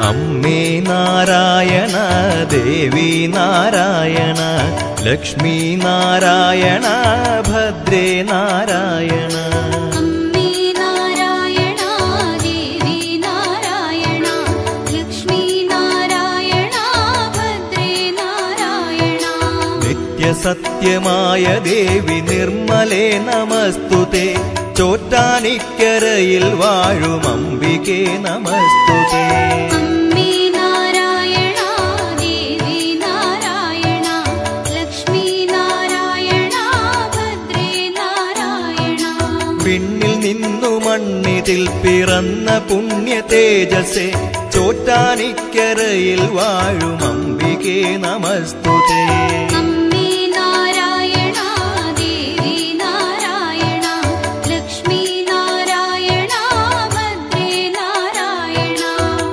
അമ്മേ നാരായണ ദേവി നാരായണ ലക്ഷ്മി നാരായണ ഭദ്രേ നാരായണ അമ്മേ നാരായണ ദേവി നാരായണ ലക്ഷ്മി നാരായണ ഭദ്രേ നാരായണ നിത്യസത്യമായ ദേവി നിർമ്മലേ നമസ്തുതേ ചോറ്റാനിക്കരയിൽ വാഴും അംബികേ നമസ്തുതേ അമ്മേ നാരായണ ദേവി നാരായണ ലക്ഷ്മി നാരായണ ഭദ്രേ നാരായണ വിണ്ണിൽ നിന്നു മണ്ണിതിൽ പിറന്ന പുണ്യ തേജസേ ചോറ്റാനിക്കരയിൽ വാഴും അംബികേ നമസ്തുതേ അമ്മേ നാരായണ ദേവി നാരായണ ലക്ഷ്മി നാരായണ ഭദ്രേ നാരായണ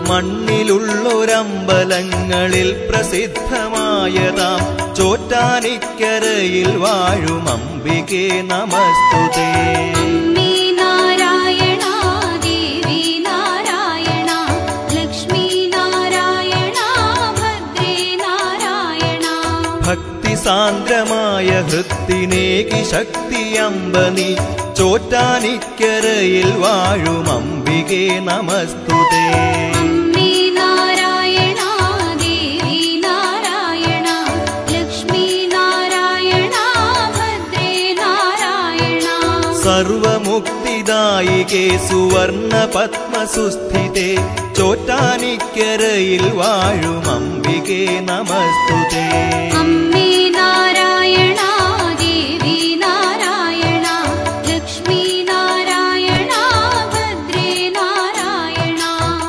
മണ്ണിലുള്ളൊരമ്പലങ്ങളിൽ പ്രസിദ്ധമായതാം ചോറ്റാനിക്കരയിൽ വാഴും അംബികേ നമസ്തുതേ അമ്മേ നാരായണ ദേവി നാരായണ ലക്ഷ്മി നാരായണ ഭദ്രേ നാരായണ ഭക്തി സാന്ദ്രമായ ഹൃത്തിനേകി ശക്തി അമ്പനി ചോറ്റാനിക്കരയിൽ വാഴും അംബികേ നമസ്തുതേ അമ്മേ നാരായണ ദേവി നാരായണ ലക്ഷ്മി നാരായണ ഭദ്രേ നാരായണ സർവമുക്തിദായികേ സുവർണ പത്മസുസ്ഥിതേ ചോറ്റാനിക്കരയിൽ വാഴും അംബികേ നമസ്തുതേ അമ്മേ നാരായണ ദേവി നാരായണ ലക്ഷ്മി നാരായണ ഭദ്രേ നാരായണ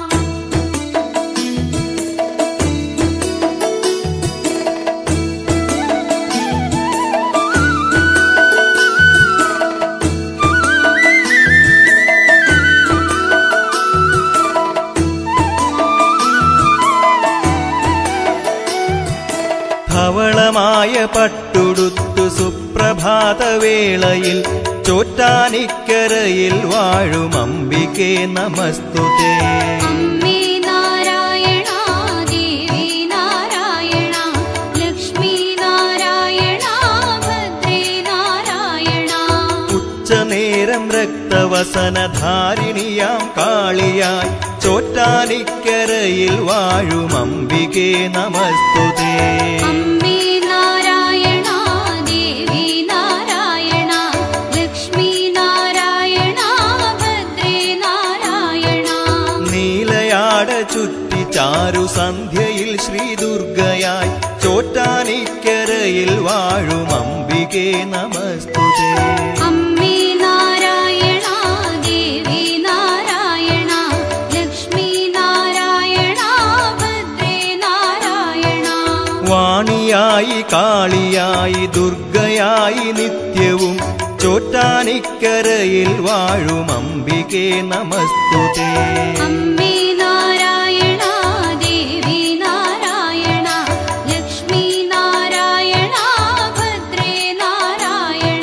ധവളമായ പട്ടുടുത്തു സുപ്രഭാതവേളയിൽ ചോറ്റാനിക്കരയിൽ വാഴും അംബികേ നമസ്തുതേ അമ്മേ നാരായണ ദേവി നാരായണ ലക്ഷ്മി നാരായണ ഭദ്രേ നാരായണ ഉച്ചനേരം രക്തവസനധാരിണിയാം കാളിയായി ചോറ്റാനിക്കരയിൽ വാഴും അംബികേ നമസ്തുതേ അമ്മേ നാരായണ ദേവി നാരായണ ലക്ഷ്മി നാരായണ ഭദ്രേ നാരായണ നീലയാട ചുറ്റി ചാരു സന്ധ്യയിൽ ശ്രീദുർഗയായി ചോറ്റാനിക്കരയിൽ വാഴും അംബികേ നമസ്തുതേ അമ്മേ നാരായണ ദേവി നാരായണ ലക്ഷ്മി നാരായണ ഭദ്രേ നാരായണ വാണിയായി കാളിയായി ദുർഗയായി നിത്യവും ചോറ്റാനിക്കരയിൽ വാഴും അംബികേ നമസ്തുതേ അമ്മേ നാരായണ ദേവി നാരായണ ലക്ഷ്മി നാരായണ ഭദ്രേ നാരായണ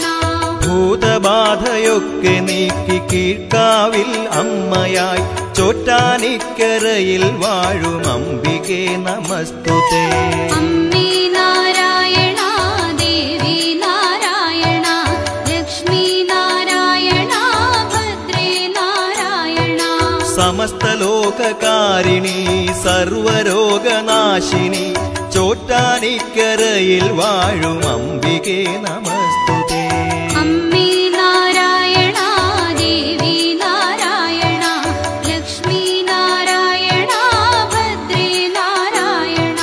ഭൂതബാധയൊക്കെ നീക്കി കീഴ്ക്കാവിൽ അമ്മയായി ചോറ്റാനിക്കരയിൽ വാഴും അംബികേ നമസ്തുതേ അമ്മേ നാരായണ ദേവി നാരായണ ലക്ഷ്മി നാരായണ ഭദ്രേ നാരായണ സമസ്ത ലോകകാരിണി സർവരോഗനാശിനി ചോറ്റാനിക്കരയിൽ വാഴും അംബികേ നമസ്തുതേ അമ്മേ നാരായണ ദേവി നാരായണ ലക്ഷ്മി നാരായണ ഭദ്രേ നാരായണ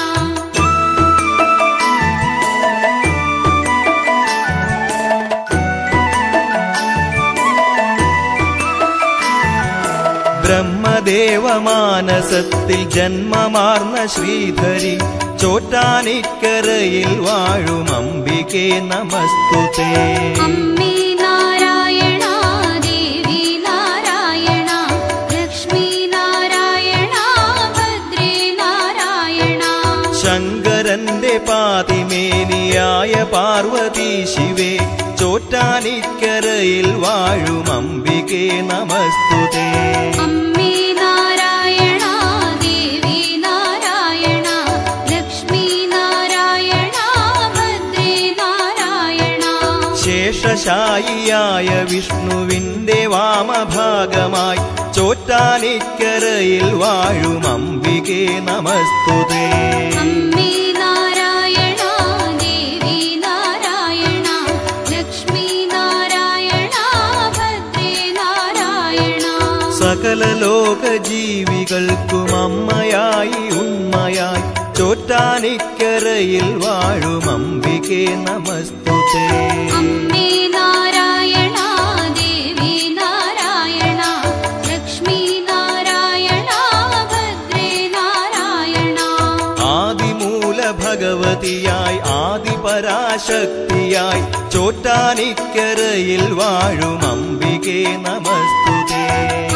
ബ്രഹ്മദേവമാനസത്തിൽ ജന്മമാർന്ന ശ്രീധരി ചോറ്റാനിക്കരയിൽ വാഴും അംബികേ നമസ്തുതേ അമ്മേ നാരായണ ദേവി നാരായണ ലക്ഷ്മി നാരായണ ഭദ്രേ നാരായണ ശങ്കരന്റെ പാതിമേനിയായ പാർവതി ശിവേ ചോറ്റാനിക്കരയിൽ വാഴും അംബികേ നമസ്തുതേ അമ്മേ നാരായണ ദേവി ശേഷായിയായ വിഷ്ണുവിന്റെ വാമഭാഗമായി ചോറ്റാനിക്കരയിൽ വാഴും അംബികേ നമസ്തുതേ അമ്മേ നാരായണ ദേവി നാരായണ ലക്ഷ്മി നാരായണ ഭദ്രേ നാരായണ സകല ലോക ജീവികൾക്കും അമ്മയായി ഉണ്മയായി ചോറ്റാനിക്കരയിൽ വാഴും അംബികേ നമസ്തുതേ അമ്മേ നാരായണ ദേവി നാരായണ ലക്ഷ്മി നാരായണ ഭദ്രേ നാരായണ ആദിമൂല ഭഗവതിയായി ആദിപരാശക്തിയായി ചോറ്റാനിക്കരയിൽ വാഴും അംബികേ നമസ്തുതേ